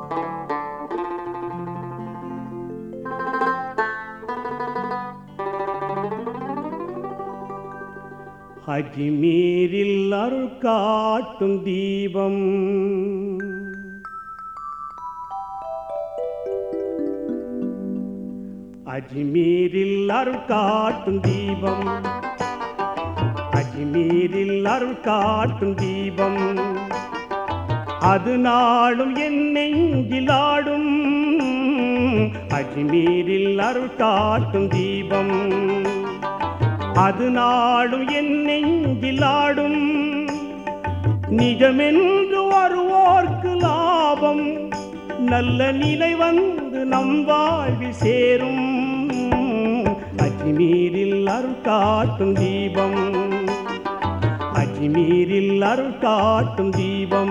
அஜ்மீரில் அருள் காட்டும் தீபம் அஜ்மீரில் அருள் காட்டும் தீபம் அஜ்மீரில் அருள் காட்டும் தீபம் அது நாளும் என் நெஞ்சிலாடும் அஜ்மீரில் அருள் காட்டும் தீபம் அது நாளும் என் நெஞ்சிலாடும் நிஜமென்று வருவோர்க்கு லாபம் நல்ல நிலை வந்து நம் வாழ்வில் சேரும் அஜ்மீரில் அருள் காட்டும் தீபம் அஜ்மீரில் அருள் காட்டும் தீபம்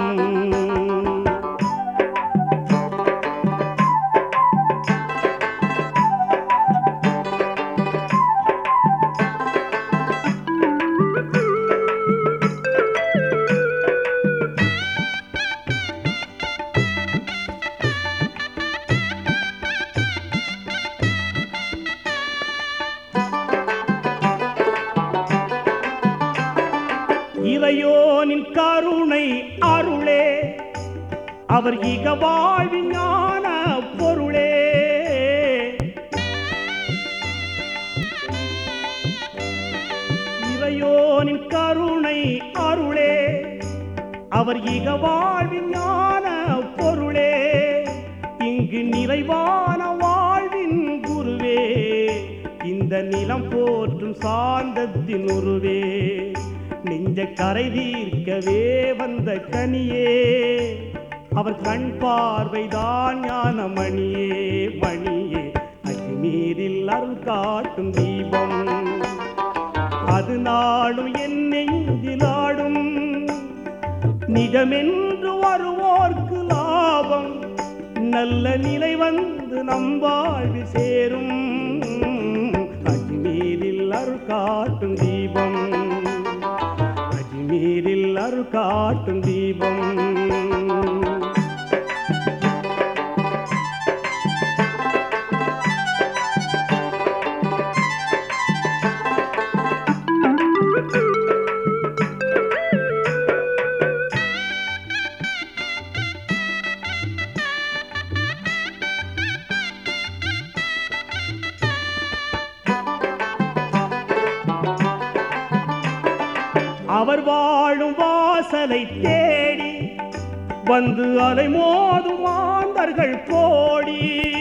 இறையோனின் கருணை அருளே அவர் இக வாழ்வின் ஞான பொருளே இறையோனின் கருணை அருளே அவர் இக வாழ்வின் ஞான பொருளே இங்கு நிறைவான வாழ்வின் குருவே இந்த நிலம் போற்றும் சாந்தத்தின் உருவே நெஞ்ச கரை தீர்க்கவே வந்த கனியே அவர் கண் பார்வைதான் ஞான மணியே மணியே அஜ்மீரில் அருள் காட்டும் தீபம் அது நாளும் என் நெஞ்சிலாடும் நிஜமென்று வருவோர்க்கு லாபம் நல்ல நிலை வந்து நம் வாழ்வில் சேரும் அஜ்மீரில் அருள் காட்டும் தீபம் அஜ்மீரில் அருள் காட்டும் தீபம் அவர் வாழும் வாசலை தேடி வந்து அலைமோதும் மாந்தர்கள் கோடி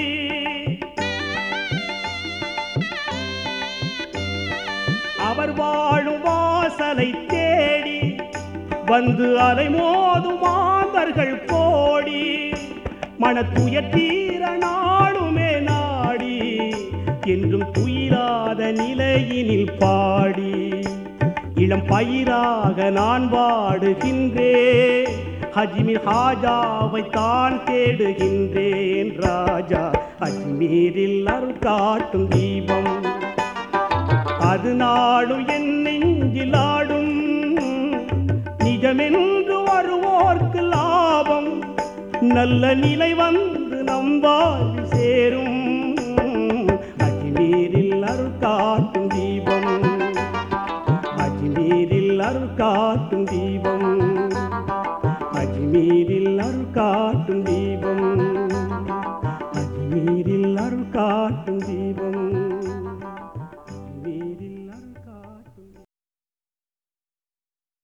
அவர் வாழும் வாசலை தேடி வந்து அலைமோதும் மாந்தர்கள் கோடி மனத்துயர் தீர நாளுமே நாடி என்றும் துயிலாத நிலையினில் பாடி இளம் பயிராக நான் வாடுகின்றேன் அஜ்மீர் ஹாஜாவை தான் தேடுகின்றேன் ராஜா அஜ்மீரில் அருள் காட்டும் தீபம் அது நாளும் என் நெஞ்சிலாடும் நிஜமென்று வருவோர்க்கு லாபம் நல்ல நிலை வந்து நம் வாழ்வில் சேரும் அஜ்மீரில் அருள் காட்டும் தீபம் அஜ்மீரில் அருள் காட்டும் தீபம் அஜ்மீரில் அருள் காட்டும் தீபம் அஜ்மீரில் அருள் காட்டும் தீபம்